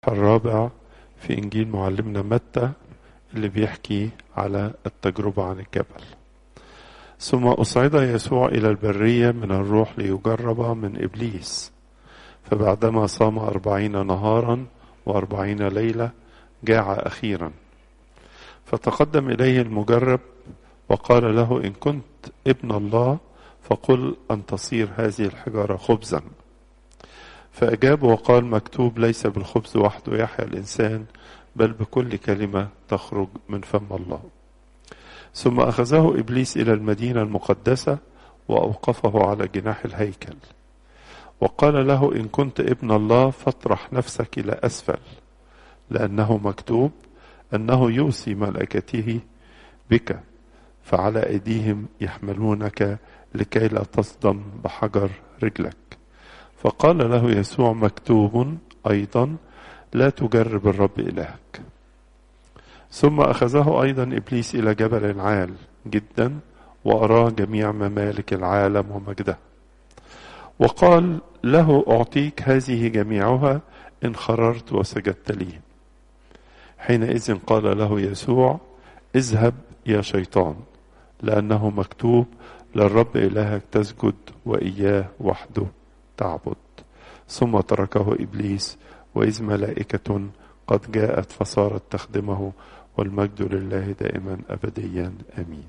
الرابع في إنجيل معلمنا متى اللي بيحكي على التجربة عن الجبل ثم أصعد يسوع إلى البرية من الروح ليجرب من إبليس فبعدما صام أربعين نهارا وأربعين ليلة جاع أخيرا فتقدم إليه المجرب وقال له إن كنت ابن الله فقل أن تصير هذه الحجارة خبزا فأجاب وقال مكتوب ليس بالخبز وحده يحيا الإنسان بل بكل كلمة تخرج من فم الله ثم أخذه إبليس إلى المدينة المقدسة وأوقفه على جناح الهيكل وقال له إن كنت ابن الله فاطرح نفسك إلى أسفل لأنه مكتوب أنه يوصي ملائكته بك فعلى أيديهم يحملونك لكي لا تصدم بحجر رجلك فقال له يسوع مكتوب أيضا لا تجرب الرب إلهك ثم أخذه أيضا إبليس إلى جبل عال جدا وأراه جميع ممالك العالم ومجده وقال له أعطيك هذه جميعها إن خررت وسجدت لي حينئذ قال له يسوع اذهب يا شيطان لأنه مكتوب للرب إلهك تسجد وإياه وحده تعبد ثم تركه إبليس وإذ ملائكة قد جاءت فصارت تخدمه والمجد لله دائما أبديا أمين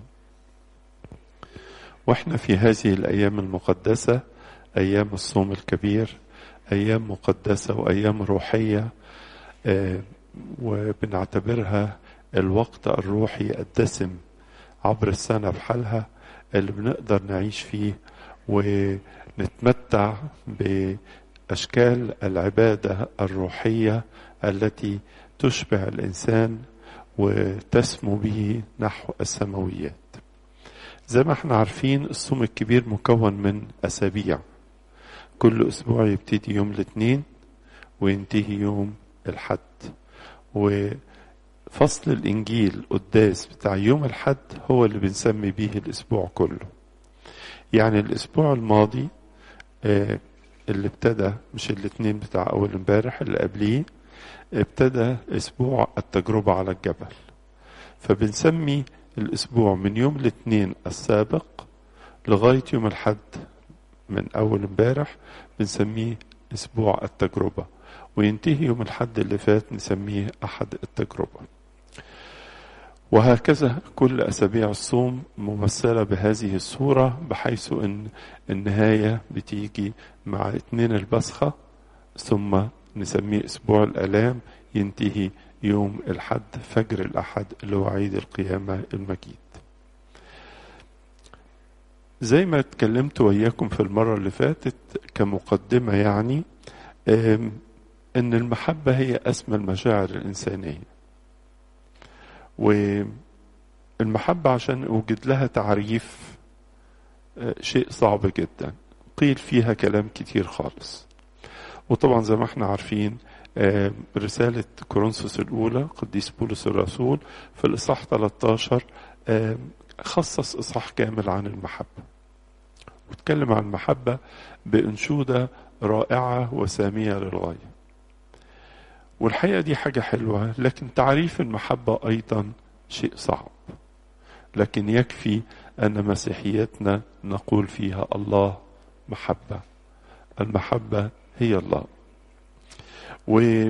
واحنا في هذه الأيام المقدسة أيام الصوم الكبير أيام مقدسة وأيام روحية آه وبنعتبرها الوقت الروحي الدسم عبر السنة بحالها اللي بنقدر نعيش فيه ونتمتع بأشكال العبادة الروحية التي تشبع الإنسان وتسمو به نحو السماويات زي ما احنا عارفين الصوم الكبير مكون من أسابيع كل أسبوع يبتدي يوم الاثنين وينتهي يوم الحد وفصل الإنجيل قداس بتاع يوم الحد هو اللي بنسمي به الأسبوع كله يعني الأسبوع الماضي آه اللي ابتدى مش الاثنين بتاع أول امبارح اللي قبليه ابتدى أسبوع التجربة على الجبل فبنسمي الأسبوع من يوم الاثنين السابق لغاية يوم الحد من أول امبارح بنسميه أسبوع التجربة وينتهي يوم الحد اللي فات نسميه أحد التجربة وهكذا كل أسابيع الصوم ممثلة بهذه الصورة بحيث أن النهاية بتيجي مع اثنين البسخة ثم نسميه أسبوع الآلام ينتهي يوم الحد فجر الأحد اللي هو عيد القيامة المجيد زي ما اتكلمت وياكم في المرة اللي فاتت كمقدمة يعني ان المحبة هي اسمى المشاعر الانسانية والمحبة عشان اوجد لها تعريف شيء صعب جدا قيل فيها كلام كتير خالص وطبعا زي ما احنا عارفين رسالة كورنثوس الأولى قديس بولس الرسول في الإصحاح 13 خصص إصحاح كامل عن المحبة واتكلم عن المحبة بأنشودة رائعة وسامية للغاية والحقيقة دي حاجة حلوة لكن تعريف المحبة أيضا شيء صعب لكن يكفي أن مسيحيتنا نقول فيها الله محبة المحبة هي الله و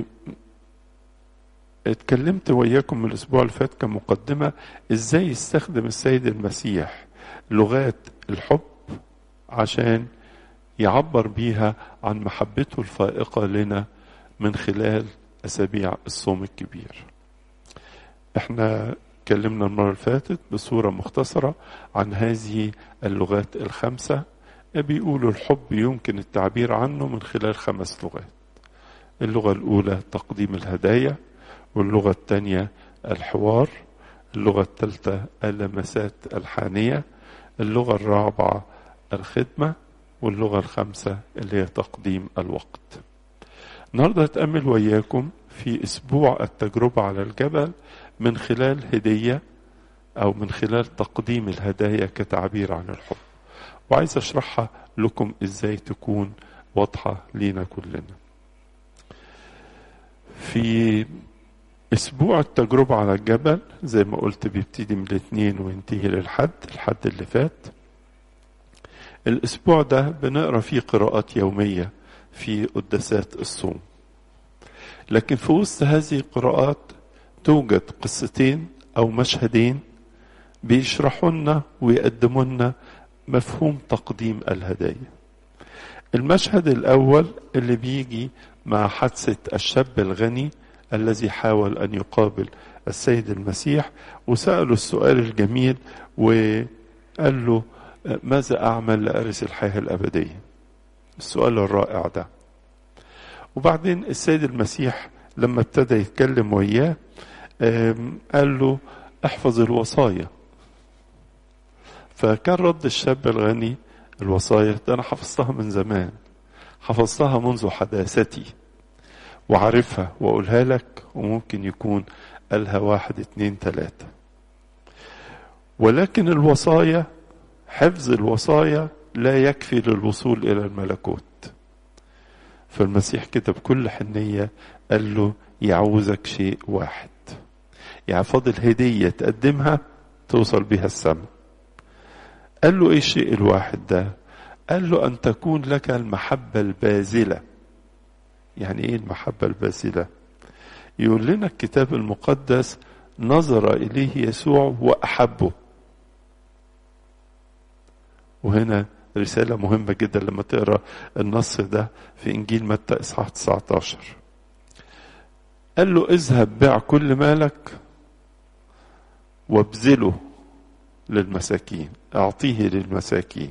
اتكلمت وياكم من الاسبوع اللي فات كمقدمه ازاي يستخدم السيد المسيح لغات الحب عشان يعبر بيها عن محبته الفائقه لنا من خلال اسابيع الصوم الكبير احنا اتكلمنا المره اللي فاتت بصوره مختصره عن هذه اللغات الخمسه بيقولوا الحب يمكن التعبير عنه من خلال خمس لغات اللغة الأولى تقديم الهدايا واللغة الثانية الحوار اللغة الثالثة اللمسات الحانية اللغة الرابعة الخدمة واللغة الخامسة اللي هي تقديم الوقت النهاردة هتأمل وياكم في أسبوع التجربة على الجبل من خلال هدية أو من خلال تقديم الهدايا كتعبير عن الحب وعايز أشرحها لكم إزاي تكون واضحة لينا كلنا في اسبوع التجربة على الجبل زي ما قلت بيبتدي من الاثنين وينتهي للحد الحد اللي فات الاسبوع ده بنقرا فيه قراءات يومية في قداسات الصوم لكن في وسط هذه القراءات توجد قصتين او مشهدين بيشرحوا لنا ويقدموا لنا مفهوم تقديم الهدايا المشهد الاول اللي بيجي مع حادثه الشاب الغني الذي حاول ان يقابل السيد المسيح وساله السؤال الجميل وقال له ماذا اعمل لارث الحياه الابديه السؤال الرائع ده وبعدين السيد المسيح لما ابتدى يتكلم وياه قال له احفظ الوصايا فكان رد الشاب الغني الوصايا ده انا حفظتها من زمان حفظتها منذ حداثتي وعارفها واقولها لك وممكن يكون قالها واحد اتنين تلاتة ولكن الوصايا حفظ الوصايا لا يكفي للوصول الى الملكوت فالمسيح كده بكل حنية قال له يعوزك شيء واحد يعني فاضل هدية تقدمها توصل بها السماء قال له ايه الشيء الواحد ده قال له ان تكون لك المحبة البازلة يعني ايه المحبة البازلة يقول لنا الكتاب المقدس نظر اليه يسوع واحبه وهنا رسالة مهمة جدا لما تقرا النص ده في انجيل متى اصحاح 19 قال له اذهب بيع كل مالك وابذله للمساكين اعطيه للمساكين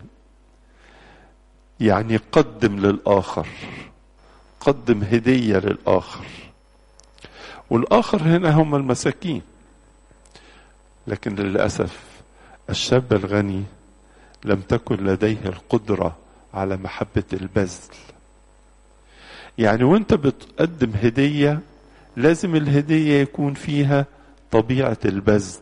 يعني قدم للاخر قدم هديه للاخر والاخر هنا هم المساكين لكن للاسف الشاب الغني لم تكن لديه القدره على محبه البذل يعني وانت بتقدم هديه لازم الهديه يكون فيها طبيعه البذل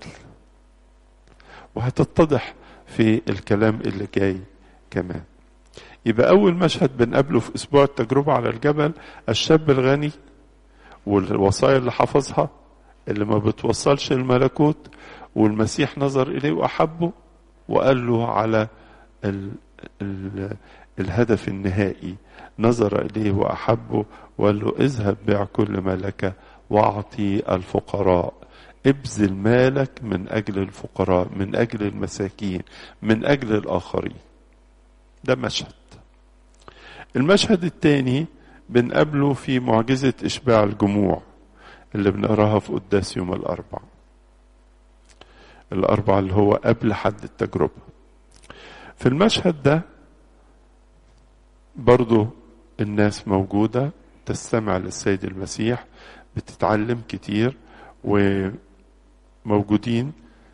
وهتتضح في الكلام اللي جاي كمان يبقى أول مشهد بنقابله في أسبوع التجربة على الجبل الشاب الغني والوصايا اللي حفظها اللي ما بتوصلش الملكوت والمسيح نظر إليه وأحبه وقال له على ال ال الهدف النهائي نظر إليه وأحبه وقال له اذهب بيع كل ما لك واعطي الفقراء ابذل مالك من اجل الفقراء من اجل المساكين من اجل الاخرين ده مشهد المشهد الثاني بنقابله في معجزة إشباع الجموع اللي بنقراها في قداس يوم الأربع الأربع اللي هو قبل حد التجربة في المشهد ده برضو الناس موجودة تستمع للسيد المسيح بتتعلم كتير وموجودين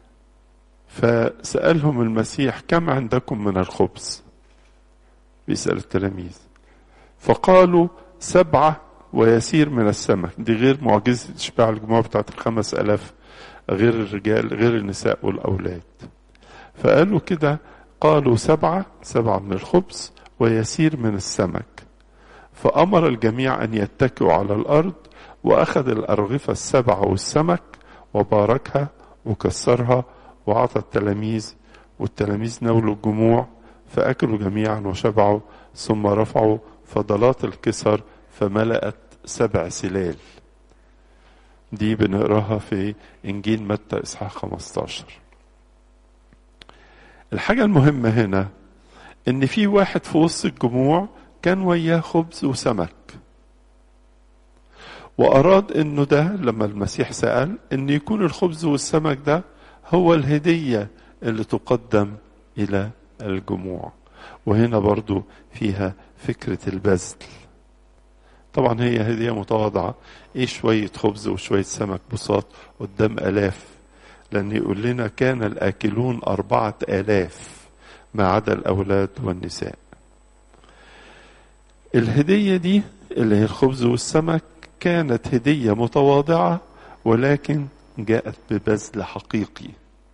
فسألهم المسيح كم عندكم من الخبز بيسأل التلاميذ فقالوا سبعة ويسير من السمك دي غير معجزة إشباع الجموع بتاعت الخمس ألاف غير الرجال غير النساء والأولاد فقالوا كده قالوا سبعة سبعة من الخبز ويسير من السمك فأمر الجميع أن يتكئوا على الأرض وأخذ الأرغفة السبعة والسمك وباركها وكسرها وأعطى التلاميذ والتلاميذ نولوا الجموع فأكلوا جميعا وشبعوا ثم رفعوا فضلات الكسر فملأت سبع سلال دي بنقراها في إنجيل متى إصحاح 15 الحاجة المهمة هنا إن في واحد في وسط الجموع كان وياه خبز وسمك وأراد إنه ده لما المسيح سأل إن يكون الخبز والسمك ده هو الهدية اللي تقدم إلى الجموع وهنا برضو فيها فكرة البذل طبعا هي هدية متواضعة ايه شوية خبز وشوية سمك بساط قدام آلاف لأن يقول لنا كان الآكلون أربعة آلاف ما عدا الأولاد والنساء الهدية دي اللي هي الخبز والسمك كانت هدية متواضعة ولكن جاءت ببذل حقيقي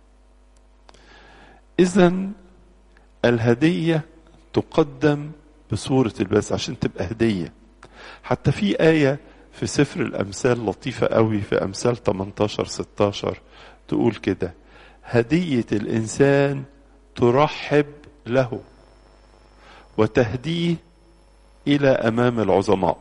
إذا الهدية تقدم بصورة البذل عشان تبقى هدية حتى في آية في سفر الأمثال لطيفة قوي في أمثال 18 16 تقول كده هدية الإنسان ترحب له وتهديه إلى أمام العظماء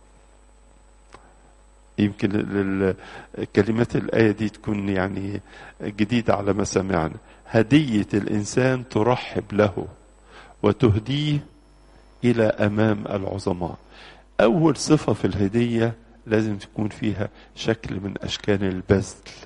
يمكن كلمات الآية دي تكون يعني جديدة على مسامعنا هدية الإنسان ترحب له وتهديه إلى أمام العظماء أول صفة في الهدية لازم تكون فيها شكل من أشكال البذل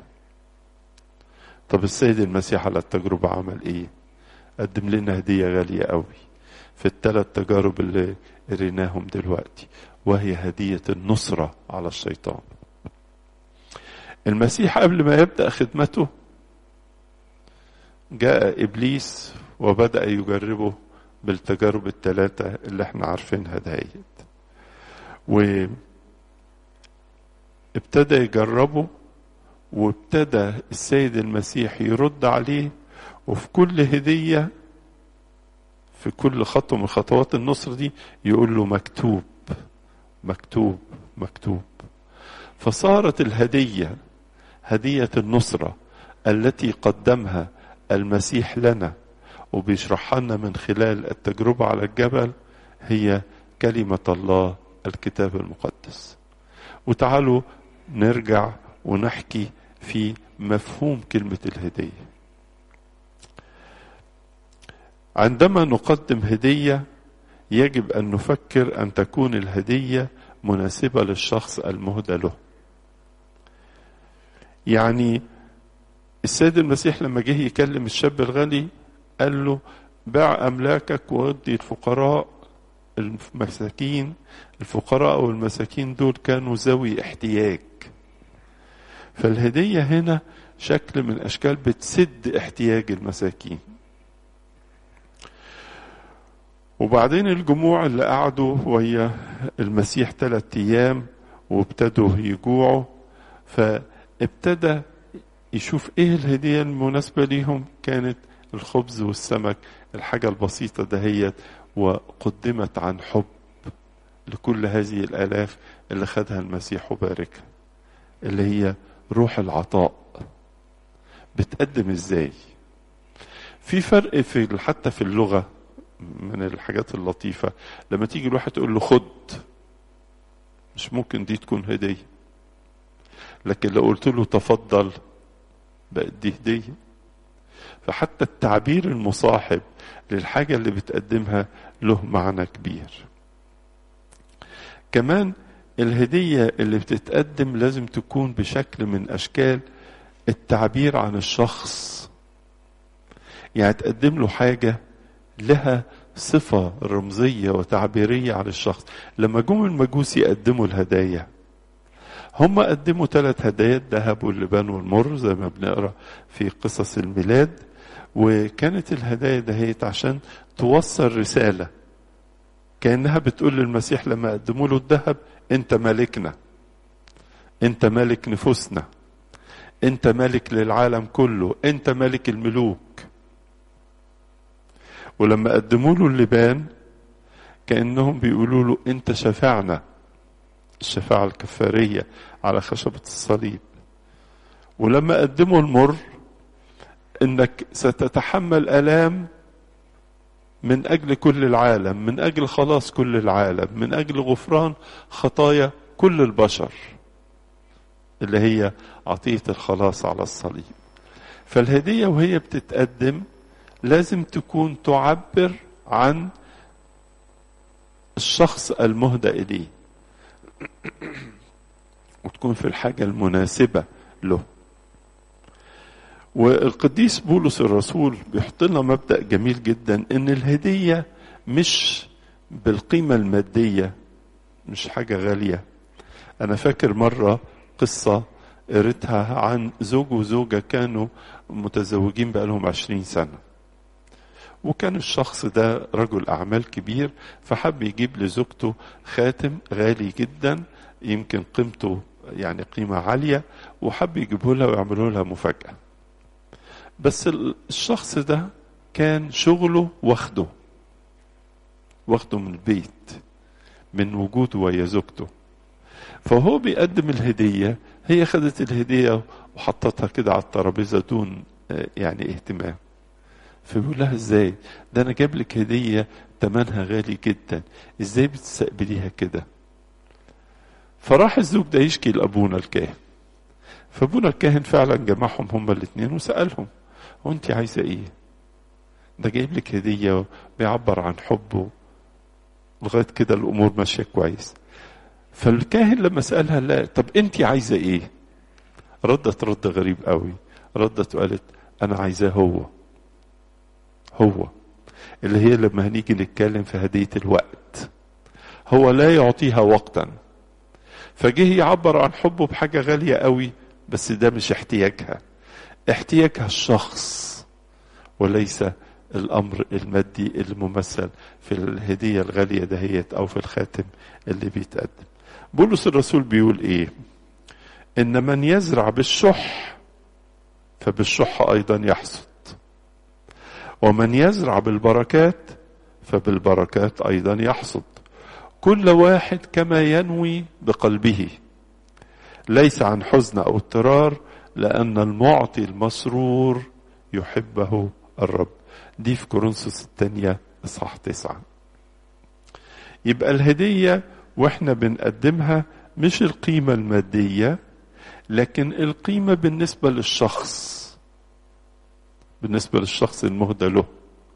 طب السيد المسيح على التجربة عمل إيه قدم لنا هدية غالية قوي في الثلاث تجارب اللي قريناهم دلوقتي وهي هدية النصرة على الشيطان المسيح قبل ما يبدأ خدمته جاء إبليس وبدأ يجربه بالتجارب الثلاثة اللي احنا عارفينها دهيت و ابتدى يجربه وابتدى السيد المسيح يرد عليه وفي كل هدية في كل خطوة من خطوات النصر دي يقول له مكتوب مكتوب مكتوب فصارت الهدية هدية النصرة التي قدمها المسيح لنا وبيشرحها لنا من خلال التجربة على الجبل هي كلمة الله الكتاب المقدس وتعالوا نرجع ونحكي في مفهوم كلمة الهدية عندما نقدم هدية يجب أن نفكر أن تكون الهدية مناسبة للشخص المهدى له يعني السيد المسيح لما جه يكلم الشاب الغني قال له باع أملاكك وودي الفقراء المساكين الفقراء والمساكين دول كانوا ذوي احتياج فالهدية هنا شكل من أشكال بتسد احتياج المساكين وبعدين الجموع اللي قعدوا ويا المسيح ثلاثة أيام وابتدوا يجوعوا فابتدى يشوف ايه الهدية المناسبة ليهم كانت الخبز والسمك الحاجة البسيطة دهيت وقدمت عن حب لكل هذه الآلاف اللي خدها المسيح وباركها اللي هي روح العطاء بتقدم ازاي في فرق في حتى في اللغة من الحاجات اللطيفة لما تيجي الواحد تقول له خد مش ممكن دي تكون هدية لكن لو قلت له تفضل بقت دي هدية فحتى التعبير المصاحب للحاجة اللي بتقدمها له معنى كبير كمان الهدية اللي بتتقدم لازم تكون بشكل من أشكال التعبير عن الشخص يعني تقدم له حاجة لها صفة رمزية وتعبيرية عن الشخص لما جم المجوس يقدموا الهدايا هم قدموا ثلاث هدايا الذهب واللبان والمر زي ما بنقرا في قصص الميلاد وكانت الهدايا دهيت عشان توصل رسالة كأنها بتقول للمسيح لما قدموا له الذهب انت مالكنا انت مالك نفوسنا انت مالك للعالم كله انت مالك الملوك ولما قدموا له اللبان كأنهم بيقولوا له انت شفعنا الشفاعة الكفارية على خشبة الصليب ولما قدموا المر انك ستتحمل الام من اجل كل العالم من اجل خلاص كل العالم من اجل غفران خطايا كل البشر اللي هي عطيه الخلاص على الصليب فالهديه وهي بتتقدم لازم تكون تعبر عن الشخص المهدى اليه وتكون في الحاجه المناسبه له والقديس بولس الرسول بيحط لنا مبدا جميل جدا ان الهديه مش بالقيمه الماديه مش حاجه غاليه انا فاكر مره قصه قريتها عن زوج وزوجه كانوا متزوجين بقالهم عشرين سنه وكان الشخص ده رجل اعمال كبير فحب يجيب لزوجته خاتم غالي جدا يمكن قيمته يعني قيمه عاليه وحب يجيبه لها ويعملوا لها مفاجاه بس الشخص ده كان شغله واخده واخده من البيت من وجوده ويا زوجته فهو بيقدم الهدية هي خدت الهدية وحطتها كده على الترابيزة دون يعني اهتمام فبيقول لها ازاي ده انا جايب لك هدية تمنها غالي جدا ازاي بتستقبليها كده فراح الزوج ده يشكي لابونا الكاهن فابونا الكاهن فعلا جمعهم هما الاثنين وسالهم هو انت عايزه ايه ده جايب لك هديه بيعبر عن حبه لغايه كده الامور ماشيه كويس فالكاهن لما سالها لا طب انت عايزه ايه ردت رد غريب قوي ردت وقالت انا عايزاه هو هو اللي هي لما هنيجي نتكلم في هديه الوقت هو لا يعطيها وقتا فجه يعبر عن حبه بحاجه غاليه قوي بس ده مش احتياجها احتياجها الشخص وليس الامر المادي الممثل في الهديه الغاليه دهيت او في الخاتم اللي بيتقدم بولس الرسول بيقول ايه ان من يزرع بالشح فبالشح ايضا يحصد ومن يزرع بالبركات فبالبركات ايضا يحصد كل واحد كما ينوي بقلبه ليس عن حزن او اضطرار لان المعطي المسرور يحبه الرب دي في كورنثوس الثانيه اصحاح تسعه يبقى الهديه واحنا بنقدمها مش القيمه الماديه لكن القيمه بالنسبه للشخص بالنسبه للشخص المهدى له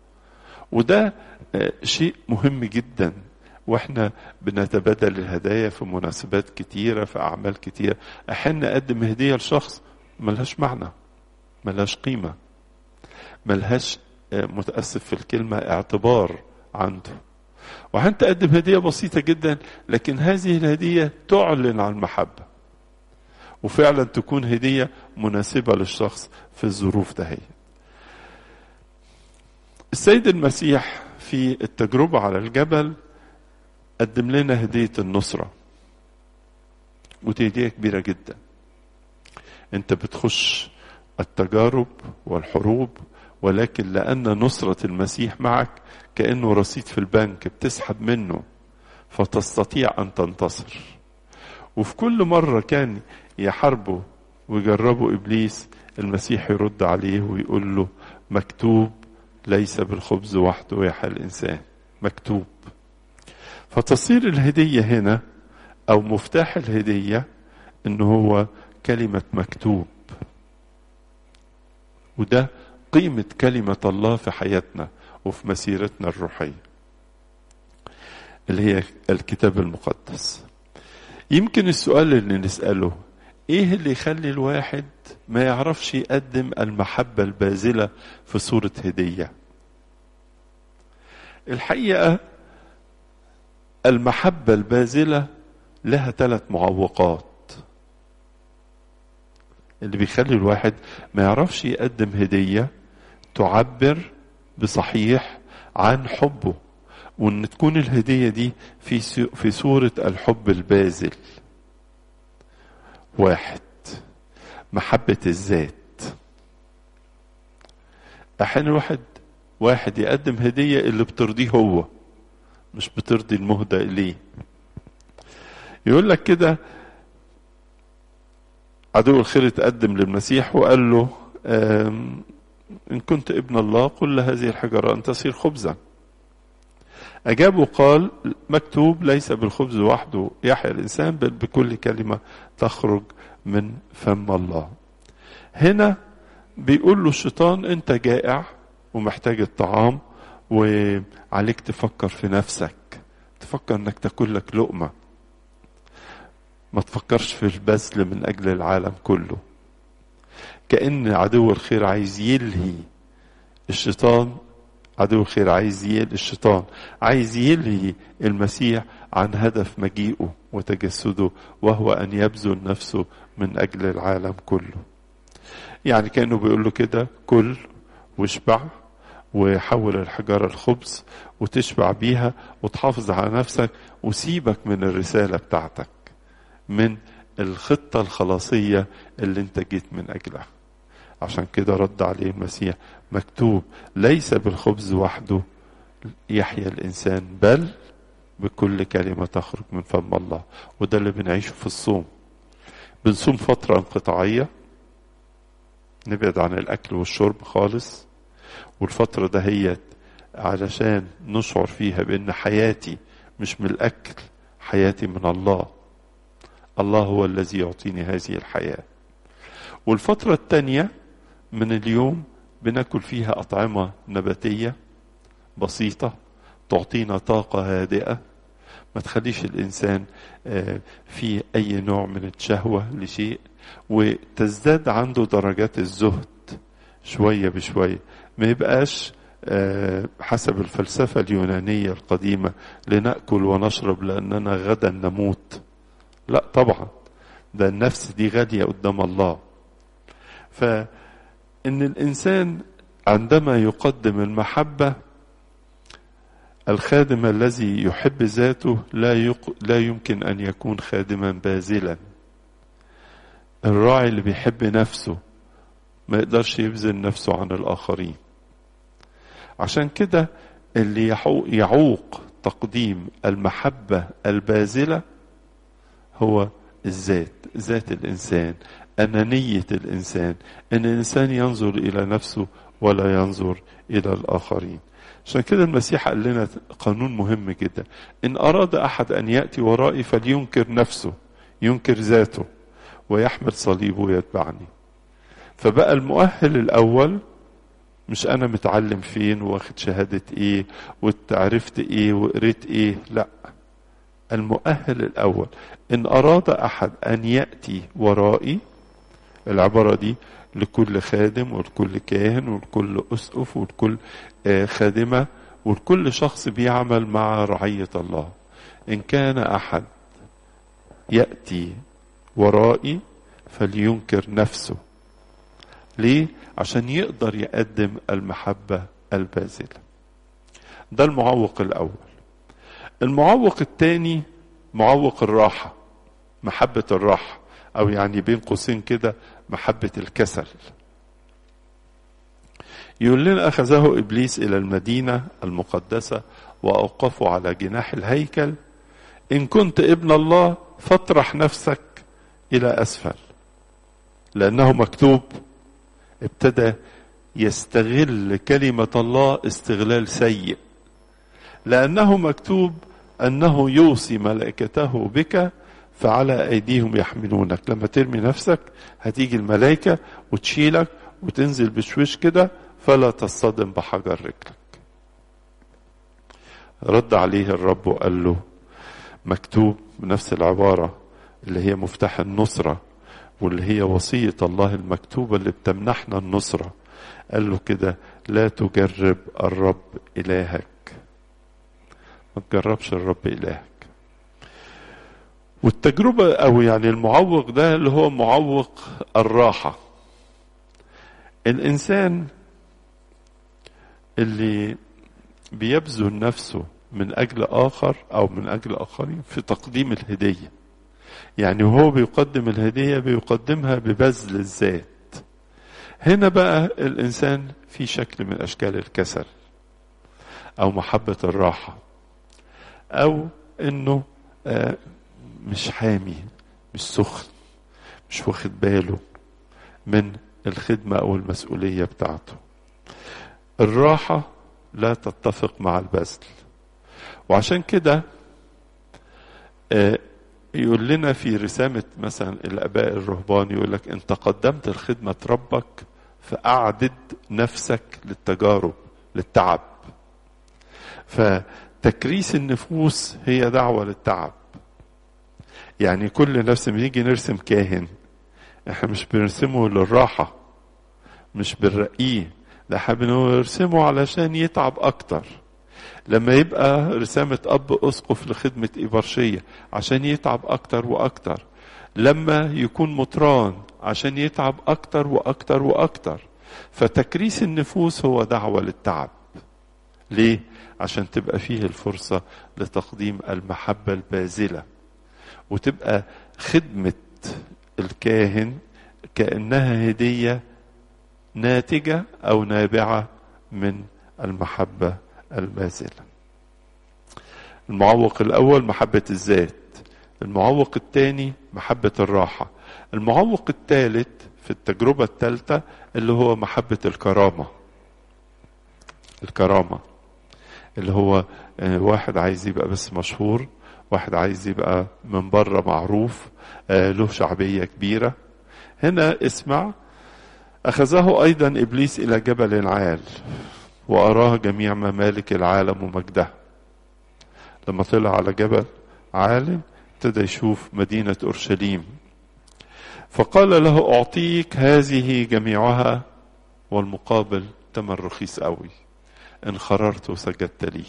وده شيء مهم جدا واحنا بنتبادل الهدايا في مناسبات كتيرة في أعمال كتيرة أحيانا نقدم هدية لشخص ملهاش معنى ملهاش قيمة ملهاش متأسف في الكلمة اعتبار عنده وأحيانا تقدم هدية بسيطة جدا لكن هذه الهدية تعلن عن المحبة وفعلا تكون هدية مناسبة للشخص في الظروف دهي السيد المسيح في التجربة على الجبل قدم لنا هدية النصرة ودي هدية كبيرة جدا انت بتخش التجارب والحروب ولكن لأن نصرة المسيح معك كأنه رصيد في البنك بتسحب منه فتستطيع أن تنتصر وفي كل مرة كان يحاربوا ويجربوا إبليس المسيح يرد عليه ويقول له مكتوب ليس بالخبز وحده يحيى الإنسان مكتوب فتصير الهدية هنا أو مفتاح الهدية إن هو كلمة مكتوب وده قيمة كلمة الله في حياتنا وفي مسيرتنا الروحية اللي هي الكتاب المقدس يمكن السؤال اللي نسأله ايه اللي يخلي الواحد ما يعرفش يقدم المحبة البازلة في صورة هدية الحقيقة المحبة البازلة لها ثلاث معوقات اللي بيخلي الواحد ما يعرفش يقدم هدية تعبر بصحيح عن حبه وان تكون الهدية دي في في صورة الحب البازل واحد محبة الذات احيانا واحد واحد يقدم هدية اللي بترضيه هو مش بترضي المهدى إليه يقول لك كده عدو الخير اتقدم للمسيح وقال له إن كنت ابن الله قل لهذه الحجرة أن تصير خبزا أجاب وقال مكتوب ليس بالخبز وحده يحيى الإنسان بل بكل كلمة تخرج من فم الله هنا بيقول له الشيطان أنت جائع ومحتاج الطعام وعليك تفكر في نفسك تفكر انك تاكل لك لقمه ما تفكرش في البذل من اجل العالم كله كان عدو الخير عايز يلهي الشيطان عدو الخير عايز يلهي الشيطان عايز يلهي المسيح عن هدف مجيئه وتجسده وهو ان يبذل نفسه من اجل العالم كله يعني كانه بيقول له كده كل واشبع وحول الحجارة الخبز وتشبع بيها وتحافظ على نفسك وسيبك من الرسالة بتاعتك من الخطة الخلاصية اللي انت جيت من أجلها عشان كده رد عليه المسيح مكتوب ليس بالخبز وحده يحيا الإنسان بل بكل كلمة تخرج من فم الله وده اللي بنعيشه في الصوم بنصوم فترة انقطاعية نبعد عن الأكل والشرب خالص والفترة دهيت علشان نشعر فيها بأن حياتي مش من الأكل حياتي من الله الله هو الذي يعطيني هذه الحياة والفترة الثانية من اليوم بناكل فيها أطعمة نباتية بسيطة تعطينا طاقة هادئة ما تخليش الإنسان في أي نوع من الشهوة لشيء وتزداد عنده درجات الزهد شوية بشوية ما يبقاش حسب الفلسفة اليونانية القديمة لنأكل ونشرب لأننا غدا نموت لا طبعا ده النفس دي غالية قدام الله فإن الإنسان عندما يقدم المحبة الخادم الذي يحب ذاته لا يق... لا يمكن ان يكون خادما باذلا الراعي اللي بيحب نفسه ما يقدرش يبذل نفسه عن الاخرين عشان كده اللي يعوق تقديم المحبه الباذله هو الذات ذات الانسان انانيه الانسان ان الانسان ينظر الى نفسه ولا ينظر الى الاخرين عشان كده المسيح قال لنا قانون مهم جدا ان اراد احد ان ياتي ورائي فلينكر نفسه ينكر ذاته ويحمل صليبه ويتبعني فبقى المؤهل الاول مش انا متعلم فين واخد شهادة ايه وعرفت ايه وقريت ايه لا المؤهل الاول ان اراد احد ان ياتي ورائي العبارة دي لكل خادم ولكل كاهن ولكل اسقف ولكل خادمة ولكل شخص بيعمل مع رعية الله إن كان أحد يأتي ورائي فلينكر نفسه ليه؟ عشان يقدر يقدم المحبة الباذلة ده المعوق الأول المعوق الثاني معوق الراحة محبة الراحة أو يعني بين قوسين كده محبة الكسل يقول لنا أخذه إبليس إلى المدينة المقدسة وأوقفه على جناح الهيكل إن كنت ابن الله فاطرح نفسك إلى أسفل لأنه مكتوب ابتدى يستغل كلمة الله استغلال سيء لأنه مكتوب أنه يوصي ملائكته بك فعلى أيديهم يحملونك لما ترمي نفسك هتيجي الملائكة وتشيلك وتنزل بشويش كده فلا تصطدم بحجر رجلك رد عليه الرب وقال له مكتوب بنفس العبارة اللي هي مفتاح النصرة واللي هي وصية الله المكتوبة اللي بتمنحنا النصرة قال له كده لا تجرب الرب إلهك ما تجربش الرب إلهك والتجربة أو يعني المعوق ده اللي هو معوق الراحة الإنسان اللي بيبذل نفسه من أجل آخر أو من أجل آخرين في تقديم الهدية يعني وهو بيقدم الهدية بيقدمها ببذل الذات هنا بقى الإنسان في شكل من أشكال الكسل أو محبة الراحة أو إنه آه مش حامي مش سخن مش واخد باله من الخدمة أو المسؤولية بتاعته الراحة لا تتفق مع البذل وعشان كده يقول لنا في رسامة مثلا الآباء الرهبان يقول لك أنت قدمت الخدمة ربك فأعدد نفسك للتجارب للتعب فتكريس النفوس هي دعوة للتعب يعني كل نفس بنيجي نرسم كاهن احنا مش بنرسمه للراحة مش بنرقيه ده احنا بنرسمه علشان يتعب اكتر لما يبقى رسامة اب اسقف لخدمة ابرشية عشان يتعب اكتر واكتر لما يكون مطران عشان يتعب اكتر واكتر واكتر فتكريس النفوس هو دعوة للتعب ليه؟ عشان تبقى فيه الفرصة لتقديم المحبة الباذلة وتبقى خدمة الكاهن كأنها هدية ناتجة أو نابعة من المحبة الباذلة المعوق الأول محبة الذات المعوق الثاني محبة الراحة المعوق الثالث في التجربة الثالثة اللي هو محبة الكرامة الكرامة اللي هو واحد عايز يبقى بس مشهور واحد عايز يبقى من بره معروف له شعبية كبيرة هنا اسمع أخذه أيضا إبليس إلى جبل عال وأراه جميع ممالك العالم ومجدها لما طلع على جبل عال ابتدى يشوف مدينة أورشليم فقال له أعطيك هذه جميعها والمقابل تمن رخيص قوي إن خررت وسجدت لي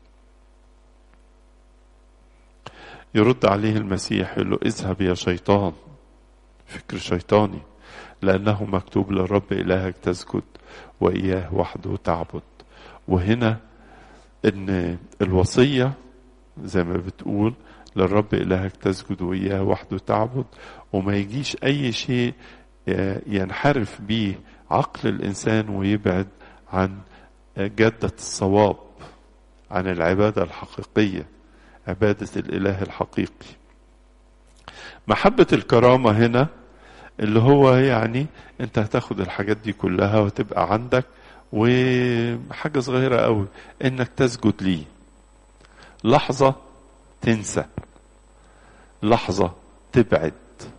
يرد عليه المسيح يقول له اذهب يا شيطان فكر شيطاني لأنه مكتوب للرب إلهك تسجد وإياه وحده تعبد وهنا إن الوصية زي ما بتقول للرب إلهك تسجد وإياه وحده تعبد وما يجيش أي شيء ينحرف به عقل الإنسان ويبعد عن جدة الصواب عن العبادة الحقيقية عبادة الإله الحقيقي محبة الكرامة هنا اللي هو يعني انت هتاخد الحاجات دي كلها وتبقى عندك وحاجة صغيرة قوي انك تسجد ليه لحظة تنسى لحظة تبعد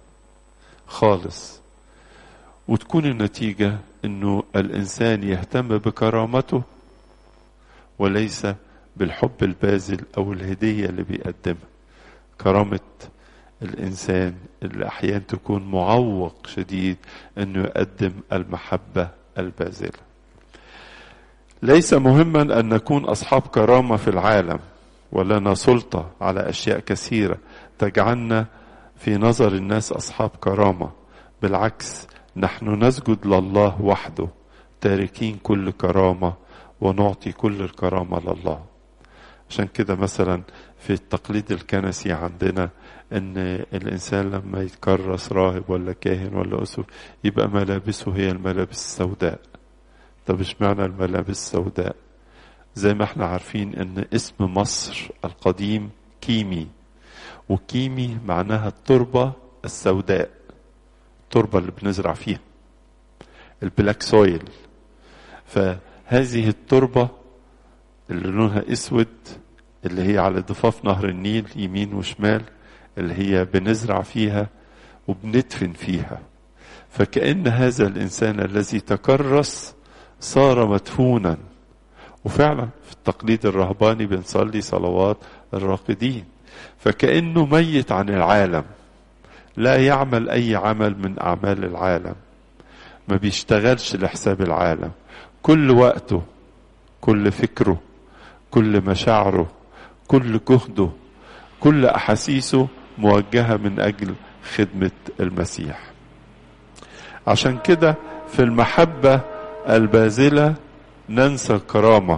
خالص وتكون النتيجة انه الانسان يهتم بكرامته وليس بالحب البازل او الهدية اللي بيقدمها كرامة الانسان اللي احيانا تكون معوق شديد انه يقدم المحبة البازلة ليس مهما ان نكون اصحاب كرامة في العالم ولنا سلطة على اشياء كثيرة تجعلنا في نظر الناس اصحاب كرامة بالعكس نحن نسجد لله وحده تاركين كل كرامة ونعطي كل الكرامة لله عشان كده مثلا في التقليد الكنسي عندنا ان الانسان لما يتكرس راهب ولا كاهن ولا اسقف يبقى ملابسه هي الملابس السوداء طب اشمعنى الملابس السوداء زي ما احنا عارفين ان اسم مصر القديم كيمي وكيمي معناها التربة السوداء التربة اللي بنزرع فيها البلاك سويل فهذه التربة اللي لونها اسود اللي هي على ضفاف نهر النيل يمين وشمال اللي هي بنزرع فيها وبندفن فيها فكأن هذا الإنسان الذي تكرس صار مدفونا وفعلا في التقليد الرهباني بنصلي صلوات الراقدين فكأنه ميت عن العالم لا يعمل أي عمل من أعمال العالم ما بيشتغلش لحساب العالم كل وقته كل فكره كل مشاعره كل جهده كل احاسيسه موجهه من اجل خدمه المسيح عشان كده في المحبه الباذله ننسى الكرامه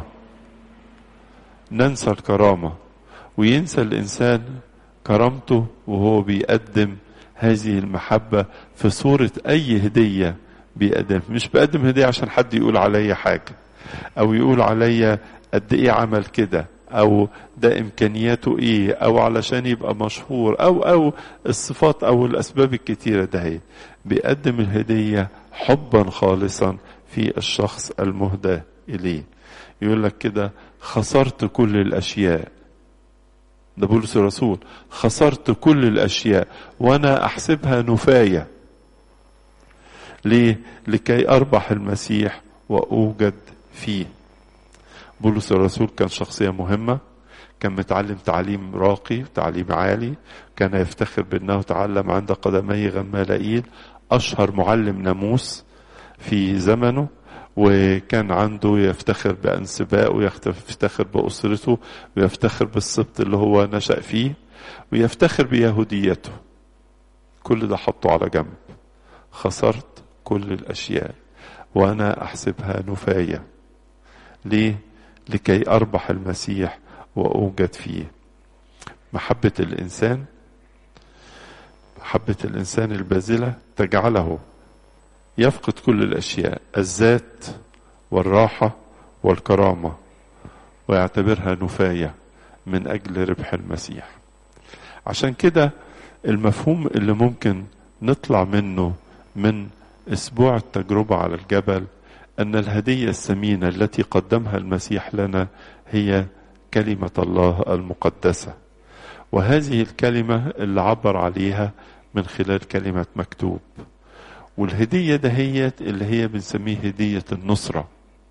ننسى الكرامه وينسى الانسان كرامته وهو بيقدم هذه المحبه في صوره اي هديه بيقدم مش بقدم هديه عشان حد يقول عليا حاجه او يقول عليا قد ايه عمل كده او ده امكانياته ايه او علشان يبقى مشهور او او الصفات او الاسباب الكتيرة ده هي بيقدم الهدية حبا خالصا في الشخص المهدى اليه يقول لك كده خسرت كل الاشياء ده بولس الرسول خسرت كل الاشياء وانا احسبها نفايه ليه لكي اربح المسيح واوجد فيه بولس الرسول كان شخصية مهمة كان متعلم تعليم راقي تعليم عالي كان يفتخر بأنه تعلم عند قدمي غمالائيل أشهر معلم ناموس في زمنه وكان عنده يفتخر بأنسباء ويفتخر بأسرته ويفتخر بالسبط اللي هو نشأ فيه ويفتخر بيهوديته كل ده حطه على جنب خسرت كل الأشياء وأنا أحسبها نفاية ليه؟ لكي أربح المسيح وأوجد فيه محبة الإنسان محبة الإنسان البازلة تجعله يفقد كل الأشياء الذات والراحة والكرامة ويعتبرها نفاية من أجل ربح المسيح عشان كده المفهوم اللي ممكن نطلع منه من أسبوع التجربة على الجبل أن الهدية الثمينة التي قدمها المسيح لنا هي كلمة الله المقدسة وهذه الكلمة اللي عبر عليها من خلال كلمة مكتوب والهدية دهيت اللي هي بنسميه هدية النصرة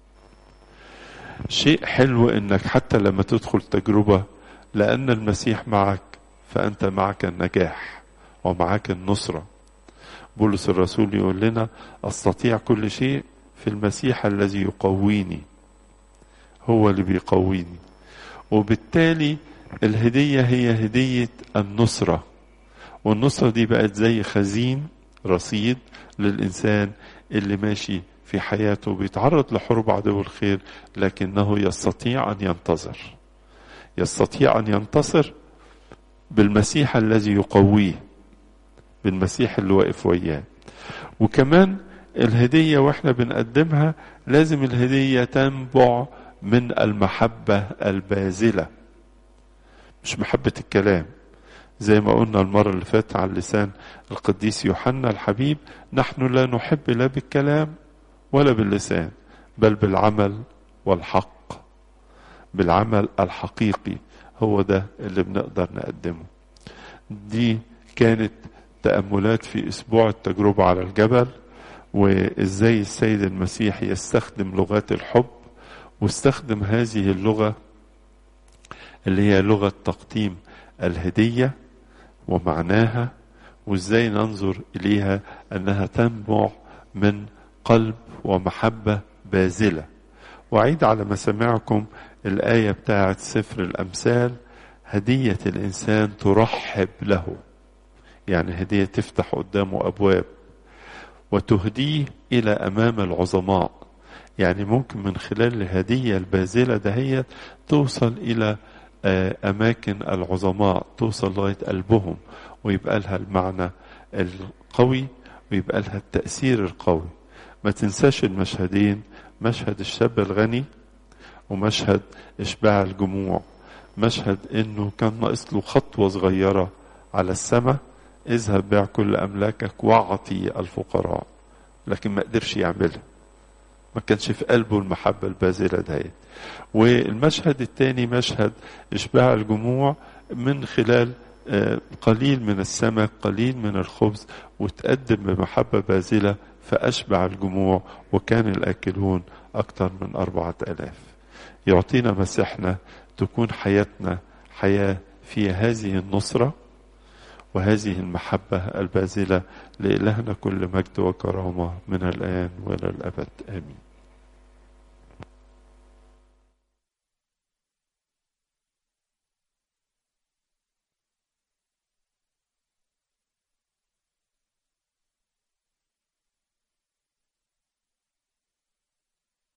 شيء حلو انك حتى لما تدخل تجربة لأن المسيح معك فأنت معك النجاح ومعك النصرة بولس الرسول يقول لنا أستطيع كل شيء في المسيح الذي يقويني هو اللي بيقويني وبالتالي الهدية هي هدية النصرة والنصرة دي بقت زي خزين رصيد للإنسان اللي ماشي في حياته بيتعرض لحروب عدو الخير لكنه يستطيع أن ينتظر يستطيع أن ينتصر بالمسيح الذي يقويه بالمسيح اللي واقف وياه وكمان الهدية واحنا بنقدمها لازم الهدية تنبع من المحبة البازلة مش محبة الكلام زي ما قلنا المرة اللي فاتت على لسان القديس يوحنا الحبيب نحن لا نحب لا بالكلام ولا باللسان بل بالعمل والحق بالعمل الحقيقي هو ده اللي بنقدر نقدمه دي كانت تأملات في أسبوع التجربة على الجبل وإزاي السيد المسيح يستخدم لغات الحب واستخدم هذه اللغة اللي هي لغة تقديم الهدية ومعناها وإزاي ننظر إليها أنها تنبع من قلب ومحبة باذلة وأعيد على مسامعكم الآية بتاعت سفر الأمثال هدية الإنسان ترحب له يعني هدية تفتح قدامه أبواب وتهديه إلى أمام العظماء يعني ممكن من خلال الهدية البازلة دهيت توصل إلى أماكن العظماء توصل لغاية قلبهم ويبقى لها المعنى القوي ويبقى لها التأثير القوي ما تنساش المشهدين مشهد الشاب الغني ومشهد إشباع الجموع مشهد إنه كان ناقص له خطوة صغيرة على السماء اذهب بيع كل أملاكك واعطي الفقراء لكن ما قدرش يعملها ما كانش في قلبه المحبة البازلة ديت والمشهد الثاني مشهد إشباع الجموع من خلال قليل من السمك قليل من الخبز وتقدم بمحبة بازلة فأشبع الجموع وكان الآكلون أكثر من أربعة ألاف يعطينا مسيحنا تكون حياتنا حياة فيها هذه النصرة وهذه المحبة البازلة لإلهنا كل مجد وكرامة من الآن وإلى الأبد آمين